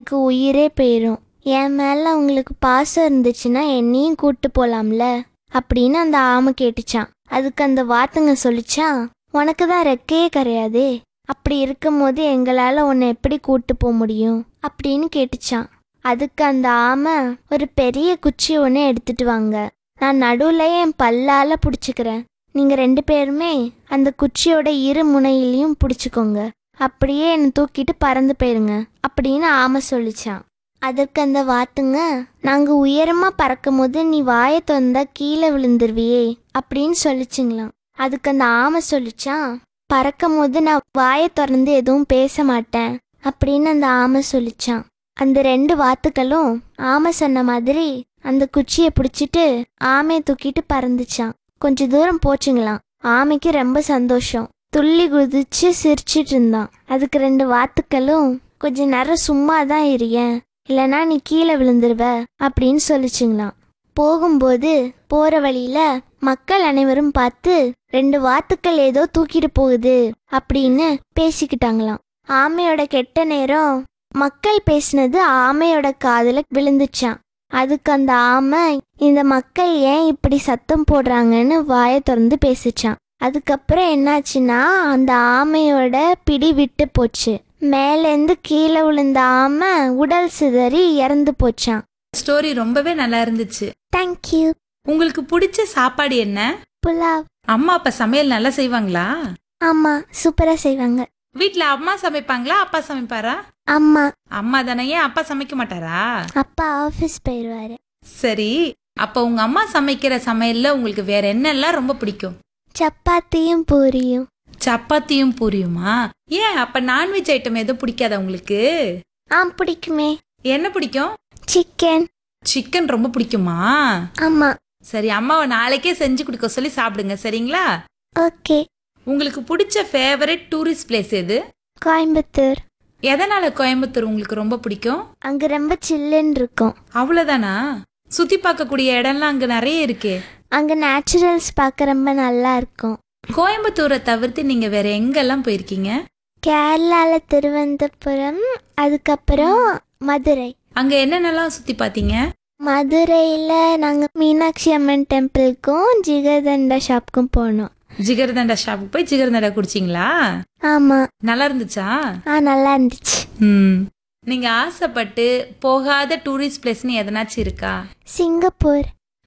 எனக்கு உயிரே போயிடும் என் மேல உங்களுக்கு பாசம் இருந்துச்சுன்னா என்னையும் கூட்டு போலாம்ல அப்படின்னு அந்த ஆமை கேட்டுச்சான் அதுக்கு அந்த வாத்துங்க சொல்லிச்சான் உனக்கு தான் ரெக்கையே கிடையாதே அப்படி இருக்கும்போது எங்களால் உன்னை எப்படி கூட்டு போக முடியும் அப்படின்னு கேட்டுச்சான் அதுக்கு அந்த ஆமை ஒரு பெரிய குச்சி ஒன்று எடுத்துட்டு வாங்க நான் நடுவில் என் பல்லால பிடிச்சிக்கிறேன் நீங்கள் ரெண்டு பேருமே அந்த குச்சியோட இரு முனையிலையும் பிடிச்சிக்கோங்க அப்படியே என்னை தூக்கிட்டு பறந்து போயிருங்க அப்படின்னு ஆமை சொல்லிச்சான் அதற்கு அந்த வாத்துங்க நாங்கள் உயரமாக பறக்கும் போது நீ வாயை திறந்தா கீழே விழுந்துருவியே அப்படின்னு சொல்லிச்சுங்களாம் அதுக்கு அந்த ஆமை சொல்லிச்சான் பறக்கும் போது நான் வாயை திறந்து எதுவும் பேச மாட்டேன் அப்படின்னு அந்த ஆமை சொல்லிச்சான் அந்த ரெண்டு வாத்துக்களும் ஆமை சொன்ன மாதிரி அந்த குச்சியை பிடிச்சிட்டு ஆமையை தூக்கிட்டு பறந்துச்சான் கொஞ்ச தூரம் போச்சுங்களாம் ஆமைக்கு ரொம்ப சந்தோஷம் துள்ளி குதிச்சு சிரிச்சிட்டு இருந்தான் அதுக்கு ரெண்டு வாத்துக்களும் கொஞ்ச நேரம் சும்மா தான் இருயேன் இல்லைனா நீ கீழே விழுந்துருவ அப்படின்னு சொல்லிச்சுங்களாம் போகும்போது போற வழியில மக்கள் அனைவரும் பார்த்து ரெண்டு வாத்துக்கள் ஏதோ தூக்கிட்டு போகுது அப்படின்னு பேசிக்கிட்டாங்களாம் ஆமையோட கெட்ட நேரம் மக்கள் பேசினது ஆமையோட காதுல விழுந்துச்சான் அதுக்கு அந்த ஆமை இந்த மக்கள் ஏன் இப்படி சத்தம் போடுறாங்கன்னு வாயை திறந்து பேசிச்சான் அதுக்கப்புறம் என்னாச்சுன்னா அந்த ஆமையோட பிடி விட்டு போச்சு மேலேருந்து கீழே விழுந்த ஆமை உடல் சிதறி இறந்து போச்சான் ஸ்டோரி ரொம்பவே நல்லா இருந்துச்சு தேங்க்யூ உங்களுக்கு பிடிச்ச சாப்பாடு என்ன புலாவ் அம்மா அப்பா சமையல் நல்லா செய்வாங்களா ஆமா சூப்பரா செய்வாங்க வீட்ல அம்மா சமைப்பாங்களா அப்பா சமைப்பாரா அம்மா அம்மா தானே ஏன் அப்பா சமைக்க மாட்டாரா அப்பா ஆஃபீஸ் போயிடுவாரு சரி அப்ப உங்க அம்மா சமைக்கிற சமையல்ல உங்களுக்கு வேற என்னெல்லாம் ரொம்ப பிடிக்கும் சப்பாத்தியும் பூரியும் சப்பாத்தியும் பூரியுமா ஏன் அப்ப நான்வெஜ் ஐட்டம் எதுவும் பிடிக்காதா உங்களுக்கு ஆ பிடிக்குமே என்ன பிடிக்கும் சிக்கன் சிக்கன் ரொம்ப பிடிக்குமா ஆமா சரி அம்மாவை நாளைக்கே செஞ்சு கொடுக்க சொல்லி சாப்பிடுங்க சரிங்களா ஓகே உங்களுக்கு பிடிச்ச ஃபேவரட் டூரிஸ்ட் பிளேஸ் எது கோயம்புத்தூர் எதனால கோயம்புத்தூர் உங்களுக்கு ரொம்ப பிடிக்கும் அங்க ரொம்ப சில்லுன்னு இருக்கும் அவ்வளவுதானா சுத்தி பார்க்கக்கூடிய இடம்லாம் அங்க நிறைய இருக்கே அங்க நேச்சுரல்ஸ் பார்க்க ரொம்ப நல்லா இருக்கும் கோயம்புத்தூரை தவிர்த்து நீங்க வேற எங்கெல்லாம் போயிருக்கீங்க கேரளால திருவனந்தபுரம் அதுக்கப்புறம் மதுரை அங்க என்னென்னலாம் சுத்தி பார்த்தீங்க மதுரையில நாங்க மீனாட்சி அம்மன் டெம்பிளுக்கும் ஜிகர்தண்டா ஷாப்புக்கும் போனோம் ஜிகர்தண்டா ஷாப்புக்கு போய் ஜிகர்தண்டா குடிச்சிங்களா ஆமா நல்லா இருந்துச்சா ஆ நல்லா இருந்துச்சு ம் நீங்க ஆசைப்பட்டு போகாத டூரிஸ்ட் பிளேஸ்னு எதனாச்சும் இருக்கா சிங்கப்பூர்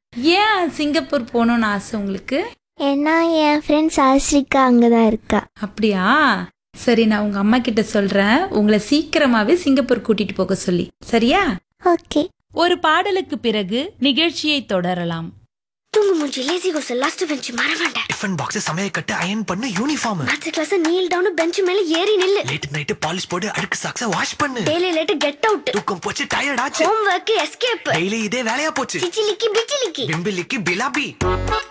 ஏன் சிங்கப்பூர் போகணும்னு ஆசை உங்களுக்கு ஏன்னா என் ஃப்ரெண்ட்ஸ் ஆசிரிக்கா அங்கதான் இருக்கா அப்படியா சரி நான் உங்க அம்மா கிட்ட சொல்றேன் உங்களை சீக்கிரமாவே சிங்கப்பூர் கூட்டிட்டு போக சொல்லி சரியா ஓகே ஒரு பாடலுக்கு பிறகு நிகழ்ச்சியை தொடரலாம் தூங்கு மூஞ்சி லேசி கோஸ் லாஸ்ட் பெஞ்ச் மறவாண்ட டிஃபன் பாக்ஸ் சமைய கட்டு அயன் பண்ணு uniform maths class kneel down bench மேல ஏறி நில்லு லேட் நைட் பாலிஷ் போட்டு அழுக்கு சாக்ஸ வாஷ் பண்ணு டெய்லி லேட் கெட் அவுட் தூக்கம் போச்சு டயர்ட் ஆச்சு ஹோம் ஒர்க் எஸ்கேப் டெய்லி இதே வேலையா போச்சு சிச்சிலிக்கி பிச்சிலிக்கி பிம்பிலிக்கு பிலாபி